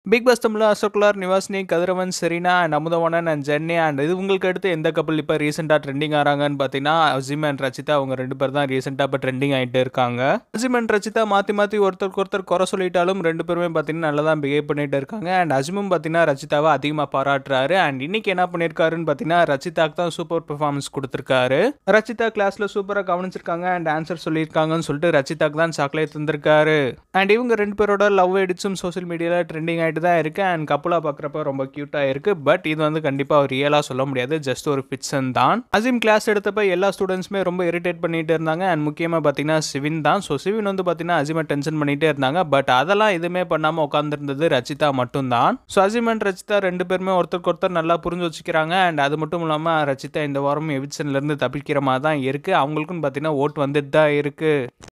big Boss Tamil அசோக்குலார் Nivashini Kathiravan Shereena and Amudhavanan and Janany and இது உங்களுக்கு அடுத்து எந்த கப்பல் இப்போ ரீசெண்டாக ட்ரெண்டிங் ஆகிறாங்கன்னு பார்த்தீங்கன்னா அசிம் அண்ட் ரச்சிதா அவங்க ரெண்டு பேர் தான் ரீசெண்டாக இப்போ ட்ரெண்டிங் ஆகிட்டு இருக்காங்க அசிம் அண்ட் ரச்சிதா மாற்றி மாற்றி ஒருத்தருக்கு ஒருத்தர் குறை சொல்லிட்டாலும் ரெண்டு பேருமே பார்த்தீங்கன்னா நல்லா தான் பிஹேவ் பண்ணிட்டு இருக்காங்க அண்ட் அசிமும் பார்த்தீங்கன்னா ரச்சிதாவை அதிகமாக பாராட்டுறாரு அண்ட் இன்னைக்கு என்ன பண்ணியிருக்காருன்னு பார்த்தீங்கன்னா ரச்சிதாக்கு தான் சூப்பர் பெர்ஃபார்மன்ஸ் கொடுத்துருக்காரு ரச்சிதா கிளாஸில் சூப்பராக கவனிச்சிருக்காங்க அண்ட் ஆன்சர் சொல்லியிருக்காங்கன்னு சொல்லிட்டு ரச்சிதாக்கு தான் சாக்லேட் தந்திருக்காரு அண்ட் இவங்க ரெண்டு பேரோட லவ் எடிட்ஸும் சோஷியல் மீடியாவில் ட்ரெண்டிங் ஆகிட்டு தான் இருக்கு அண்ட் கப்புலாக பார்க்குறப்ப ரொம்ப க்யூட்டாக இருக்கு பட் இது வந்து கண்டிப்பாக ரியலாக சொல்ல முடியாது ஜஸ்ட் ஒரு ஃபிக்ஷன் தான் அசிம் கிளாஸ் எடுத்தப்ப எல்லா ஸ்டூடெண்ட்ஸுமே ரொம்ப இரிட்டேட் பண்ணிட்டு இருந்தாங்க அண்ட் முக்கியமாக பார்த்தீங்கன்னா சிவின் தான் ஸோ சிவின் வந்து பார்த்தீங்கன்னா அசிமை டென்ஷன் பண்ணிட்டே இருந்தாங்க பட் அதெல்லாம் எதுவுமே பண்ணாமல் உட்காந்துருந்தது ரச்சிதா மட்டும்தான் ஸோ அசிம் அண்ட் ரச்சிதா ரெண்டு பேருமே ஒருத்தருக்கு ஒருத்தர் நல்லா புரிஞ்சு வச்சுக்கிறாங்க அண்ட் அது மட்டும் இல்லாமல் ரச்சிதா இந்த வாரம் எவிக்ஷன்லேருந்து தப்பிக்கிற மாதிரி தான் இருக்குது அவங்களுக்கும் பார்த்தீங்கன்னா ஓட் வந்துட்டு தான் இருக்குது